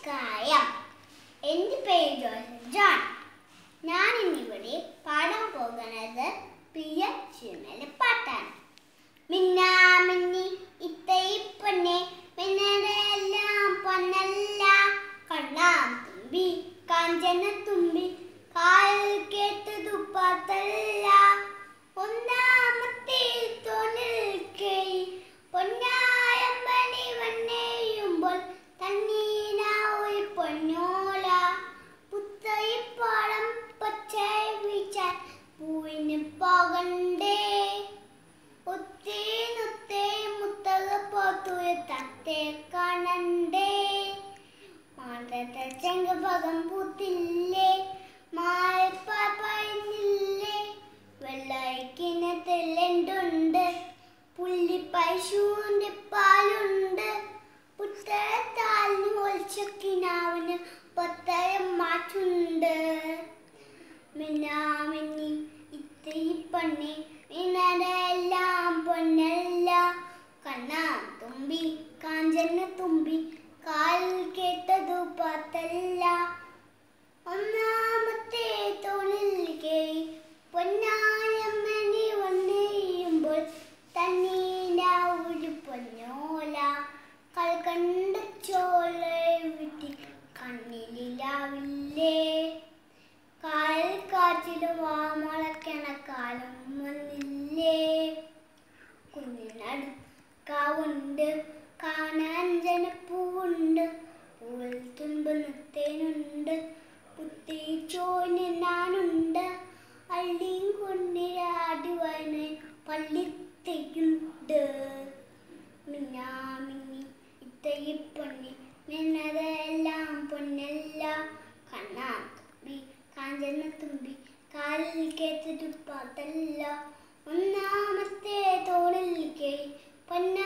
നമസ്കാരം എൻ്റെ പേര് ജോസഫ് ജോൺ ഞാൻ ഇന്നിവിടെ പാടാൻ പോകുന്നത് പി എം ചുമല പാട്ടാണ് മിന്നാ മിന്നി ഇത്തയി പൊന്നെ മിന്നതെല്ലാം പൊന്നല്ല കണ്ണാം തുമ്പി കാഞ്ചന തുമ്പി കാൽ കേട്ടതു പാത്തല്ല ഒന്നാമത്തെ തോണിൽ കേയി പൊന്നായമ്പനി വണ്ണേയുമ്പോൾ തന്നീന ഒരു പൊന്നോല പുത്തയിപ്പാടം പച്ചയ വീച്ചാൽ പൂവിന് പോകണ്ടേ ഒത്തേ നൊത്തേ മുത്തക പോത്തുയ തത്തേ കാണണ്ടേ മാതത്തെ ചെങ്കഭകം പൂത്തില്ലേ മായപ്പാൽ പയന്നില്ലേ വെള്ളരിക്കിനത്തിൽ എന്തുണ്ട് പുള്ളി പശുവിന്റെ പാലുണ്ട് പുത്തരത്താലിന് ഒളിച്ചക്കിനാവിന് പത്തരം മാറ്റുണ്ട് മിന്നാമിന്നി ഇത്തിരി പണ്ണി മിന്നരെല്ലാം പൊന്നല്ല കണ്ണാ തുമ്പി കാഞ്ചന തുമ്പി കാൽ കേട്ടതു പത്തല്ല ഒന്നാമത്തെ തോണിൽ കേറി പൊന്നായമ്മണി വന്നെയ്യുമ്പോൾ തന്നീന ഒരു പൊന്നോല കൽക്കണ്ട ചോല വിട്ടി കണ്ണിലാവില്ലേ കായൽ കാറ്റിൽ വാമളക്കണ കാലം വന്നില്ലേ കുഞ്ഞിനടുക്കാവുണ്ട് കാണാൻ ജനപ്പൂവുണ്ട് പൂവിൽ തുമ്പ് നിർത്തേനുണ്ട് പുത്തി ചോന് ഞാനുണ്ട് അള്ളിയും കൊണ്ടിരാടുവാന് പള്ളിത്തേക്കുണ്ട് മിന്നാമിന്നി ഇത്തയി പൊന്നി മിന്നതെല്ലാം പൊന്നല്ല കണ്ണാ തുമ്പി കാഞ്ചന തുമ്പി കാലിൽ കേട്ടിട്ട് പാത്തല്ല ഒന്നാമത്തെ തോളിൽ കേ പൊന്ന